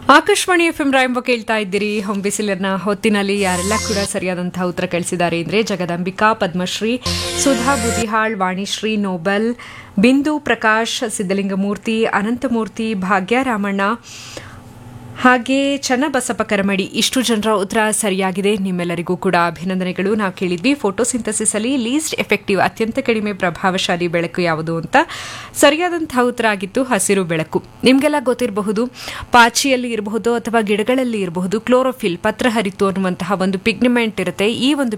Akashvani F M ರಾಯಂಬ ಕೇಳ್ತಾ ಇದ್ದೀರಿ ಹೊಂಬಿಸಿಲಿನ ಹೊತ್ತಿನಲ್ಲಿ ಯಾರೆಲ್ಲ ಕೂಡ ಸರಿಯಾದಂತಹ ಉತ್ತರ ಕಳಿಸಿದ್ದಾರೆ ಅಂದರೆ ಜಗದಂಬಿಕಾ ಪದ್ಮಶ್ರೀ ಸುಧಾ ಬುದಿಹಾಳ್ ವಾಣಿಶ್ರೀ ನೋಬಲ್ ಬಿಂದು ಪ್ರಕಾಶ್ ಸಿದ್ದಲಿಂಗಮೂರ್ತಿ ಅನಂತಮೂರ್ತಿ ಭಾಗ್ಯರಾಮಣ್ಣ ಹಾಗೆ ಚನ್ನಬಸಪ್ಪ ಕರಮಡಿ ಇಷ್ಟು ಜನರ ಉತ್ತರ ಸರಿಯಾಗಿದೆ ನಿಮ್ಮೆಲ್ಲರಿಗೂ ಕೂಡ ಅಭಿನಂದನೆಗಳು ನಾವು ಕೇಳಿದ್ವಿ ಫೋಟೋಸಿಂಥಸಿಸ್ ಅಲ್ಲಿ ಲೀಸ್ಟ್ ಎಫೆಕ್ಟಿವ್ ಅತ್ಯಂತ ಕಡಿಮೆ ಪ್ರಭಾವಶಾಲಿ ಬೆಳಕು ಯಾವುದು ಅಂತ ಸರಿಯಾದಂತಹ ಉತ್ತರ ಆಗಿತ್ತು ಹಸಿರು ಬೆಳಕು ನಿಮಗೆಲ್ಲ ಗೊತ್ತಿರಬಹುದು ಪಾಚಿಯಲ್ಲಿ ಇರಬಹುದು ಅಥವಾ ಗಿಡಗಳಲ್ಲಿ ಇರಬಹುದು ಕ್ಲೋರೋಫಿಲ್ ಪತ್ರಹರಿತು ಅನ್ನುವಂತಹ ಒಂದು ಪಿಗ್ನಿಮೆಂಟ್ ಇರುತ್ತೆ ಈ ಒಂದು